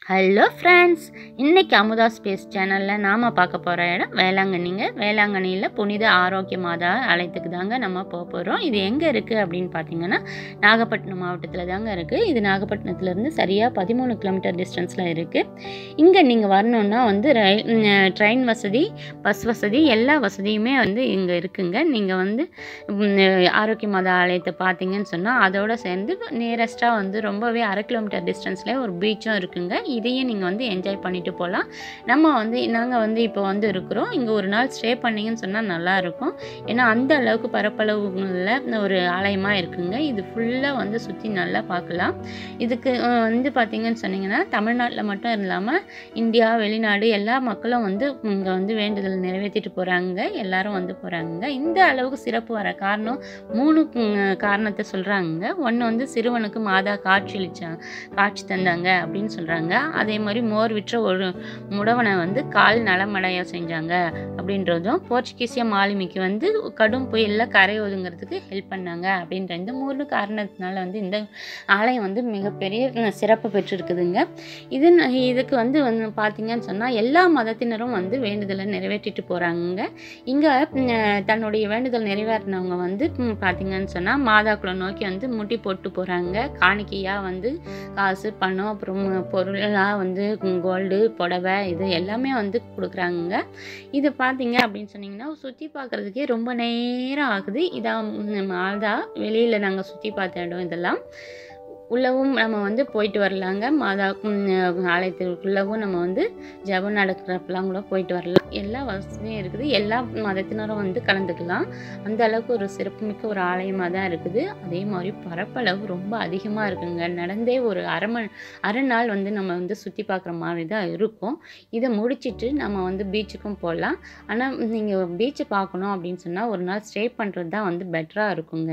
hello friends இன்னைக்கு Amudha space சேனலில் நாம் பார்க்க போகிற இடம் வேளாங்கண்ணிங்க வேளாங்கண்ணியில் புனித ஆரோக்கிய மாதா ஆலயத்துக்கு தாங்க நம்ம போக போகிறோம் இது எங்கே இருக்குது அப்படின்னு பார்த்தீங்கன்னா நாகப்பட்டினம் மாவட்டத்தில் தாங்க இருக்குது இது நாகப்பட்டினத்துலேருந்து சரியாக பதிமூணு கிலோமீட்டர் டிஸ்டன்ஸில் இருக்குது இங்கே நீங்கள் வரணுன்னா வந்து ரயில் ட்ரெயின் வசதி பஸ் வசதி எல்லா வசதியுமே வந்து இங்கே இருக்குங்க நீங்கள் வந்து ம், ஆரோக்கிய மாதா ஆலயத்தை பார்த்தீங்கன்னு சொன்னால் அதோட சேர்ந்து நியரஸ்ட்டாக வந்து ரொம்பவே அரை கிலோமீட்டர் டிஸ்டன்ஸ்லேயே ஒரு பீச்சும் இருக்குங்க இதையும் நீங்கள் வந்து என்ஜாய் பண்ணிட்டு போகலாம் நம்ம வந்து நாங்கள் வந்து இப்போ வந்து இருக்கிறோம் இங்கே ஒரு நாள் ஸ்டே பண்ணீங்கன்னு சொன்னால் நல்லா இருக்கும் ஏன்னா அந்த அளவுக்கு பரப்பளவுல ஒரு ஆலயமாக இருக்குங்க இது ஃபுல்லாக வந்து சுற்றி நல்லா பார்க்கலாம் இதுக்கு அஹ், வந்து பார்த்தீங்கன்னு சொன்னீங்கன்னா தமிழ்நாட்டில் மட்டும் இல்லாமல் இந்தியா வெளிநாடு எல்லா மக்களும் வந்து இங்கே வந்து வேண்டுதல் நிறைவேற்றிட்டு போகிறாங்க எல்லாரும் வந்து போகிறாங்க இந்த அளவுக்கு சிறப்பு வர காரணம் மூணு ம், காரணத்தை சொல்கிறாங்க ஒன்று வந்து சிறுவனுக்கு மாதா காட்சி அளிச்சாங்க காட்சி தந்தாங்க அப்படின்னு சொல்கிறாங்க அதே மாதிரி மோர் விற்ற ஒரு முடவனை வந்து கால் நலமடைய செஞ்சாங்க அப்படின்றதும் போர்ச்சுகீசிய மாலுமிக்கு வந்து கடும் புயலில் கரை ஒதுங்கிறதுக்கு ஹெல்ப் பண்ணாங்க அப்படின்ற இந்த மூணு காரணத்தினால வந்து இந்த ஆலயம் வந்து மிகப்பெரிய ம், சிறப்பு பெற்றிருக்குதுங்க இது ந- இதுக்கு வந்து வந்து பார்த்தீங்கன்னு சொன்னால் எல்லா மதத்தினரும் வந்து வேண்டுதலை நிறைவேற்றிட்டு போகிறாங்க இங்கே தன்னுடைய வேண்டுதல் நிறைவேறினவங்க வந்து ம், பார்த்தீங்கன்னு சொன்னால் மாதாக்குள்ள நோக்கி வந்து முட்டி போட்டு போகிறாங்க காணிக்கையாக வந்து காசு பணம் அப்புறம் பொருளாக வந்து கோல்டு புடவை இது எல்லாமே வந்து கொடுக்குறாங்க இது பார்த்தீங்க அப்படின்னு சொன்னீங்கன்னா சுற்றி பார்க்குறதுக்கே ரொம்ப நேரம் ஆகுது இதான் மாதா வெளியில் நாங்கள் சுற்றி பார்த்த இடம் இதெல்லாம் உள்ளவும் நம்ம வந்து போயிட்டு வரலாங்க மாதா ம், ஆலயத்துக்குள்ளவும் நம்ம வந்து ஜெபம் நடக்கிறப்பெல்லாம் கூட போயிட்டு வரலாம் எல்லா வசதியும் இருக்குது எல்லா மதத்தினரும் வந்து கலந்துக்கலாம் அந்த அளவுக்கு ஒரு சிறப்புமிக்க ஒரு ஆலயமாக தான் இருக்குது அதே மாதிரி பரப்பளவு ரொம்ப அதிகமாக இருக்குங்க நடந்தே ஒரு அரை மணி அரை நாள் வந்து நம்ம வந்து சுற்றி பார்க்குற மாதிரி தான் இருக்கும் இதை முடிச்சிட்டு நம்ம வந்து பீச்சுக்கும் போகலாம் ஆனால் நீங்கள் பீச்சை பார்க்கணும் அப்படின்னு சொன்னால் ஒரு நாள் ஸ்டே பண்ணுறது தான் வந்து பெட்டராக இருக்குங்க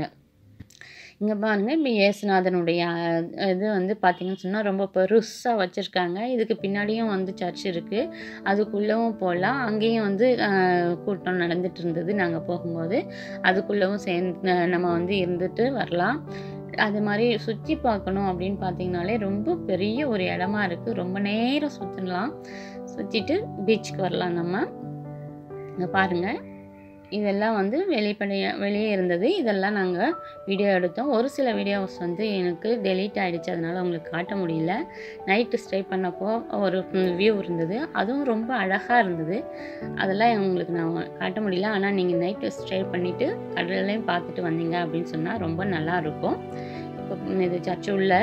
இங்கே பாருங்க இப்போ இயேசுநாதனுடைய அஹ், இது வந்து பார்த்தீங்கன்னு சொன்னால் ரொம்ப பெருசாக வச்சுருக்காங்க இதுக்கு பின்னாடியும் வந்து சர்ச் இருக்குது அதுக்குள்ளவும் போகலாம் அங்கேயும் வந்து அஹ், கூட்டம் நடந்துட்டு இருந்தது நாங்கள் போகும்போது அதுக்குள்ளவும் சேர்ந்து நம்ம வந்து இருந்துட்டு வரலாம் அது மாதிரி சுற்றி பார்க்கணும் அப்படின்னு பார்த்தீங்கனாலே ரொம்ப பெரிய ஒரு இடமா இருக்குது ரொம்ப நேரம் சுற்றலாம் சுற்றிட்டு பீச்சுக்கு வரலாம் நம்ம இங்கே பாருங்கள் இதெல்லாம் வந்து வெளிப்படைய வெளியே இருந்தது இதெல்லாம் நாங்கள் வீடியோ எடுத்தோம் ஒரு சில வீடியோஸ் வந்து எனக்கு டெலீட் ஆகிடுச்சு அதனால் உங்களுக்கு காட்ட முடியல நைட்டு ஸ்டே பண்ணப்போ ஒரு வியூ இருந்தது அதுவும் ரொம்ப அழகாக இருந்தது அதெல்லாம் உங்களுக்கு நான் காட்ட முடியல ஆனால் நீங்கள் நைட்டு ஸ்டே பண்ணிவிட்டு கடலையும் பார்த்துட்டு வந்தீங்க அப்படின்னு சொன்னால் ரொம்ப நல்லா இருக்கும் இப்போ இது சர்ச்சு உள்ள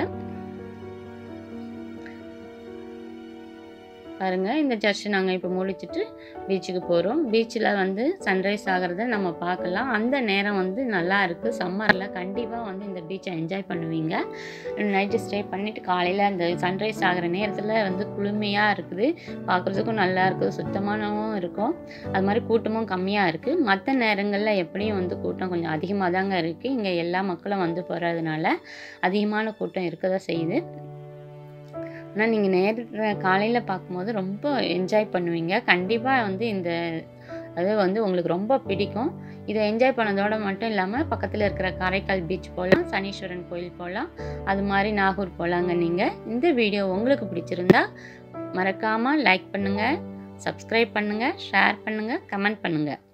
பாருங்கள் இந்த சர்ச் நாங்கள் இப்போ முடிச்சிட்டு பீச்சுக்கு போகிறோம் பீச்சில் வந்து சன்ரைஸ் ஆகிறத நம்ம பார்க்கலாம் அந்த நேரம் வந்து நல்லா இருக்குது சம்மரில் கண்டிப்பாக வந்து இந்த பீச்சை என்ஜாய் பண்ணுவீங்க நைட்டு ஸ்டே பண்ணிவிட்டு காலையில் அந்த சன்ரைஸ் ஆகிற நேரத்தில் வந்து குளுமையாக இருக்குது பார்க்குறதுக்கும் நல்லா இருக்குது சுத்தமானவும் இருக்கும் அது மாதிரி கூட்டமும் கம்மியாக இருக்குது மற்ற நேரங்களில் எப்படியும் வந்து கூட்டம் கொஞ்சம் அதிகமாக தாங்க இருக்குது இங்கே எல்லா மக்களும் வந்து போகிறதுனால அதிகமான கூட்டம் இருக்க தான் செய்யுது ஆனால் நீங்கள் நேர காலையில் பார்க்கும்போது ரொம்ப என்ஜாய் பண்ணுவீங்க கண்டிப்பாக வந்து இந்த அது வந்து உங்களுக்கு ரொம்ப பிடிக்கும் இதை என்ஜாய் பண்ணதோட மட்டும் இல்லாமல் பக்கத்தில் இருக்கிற காரைக்கால் பீச் போகலாம் சனீஸ்வரன் கோயில் போகலாம் அது மாதிரி நாகூர் போகலாங்க நீங்கள் இந்த வீடியோ உங்களுக்கு பிடிச்சிருந்தா மறக்காமல் லைக் பண்ணுங்கள் சப்ஸ்கிரைப் பண்ணுங்கள் ஷேர் பண்ணுங்கள் கமெண்ட் பண்ணுங்கள்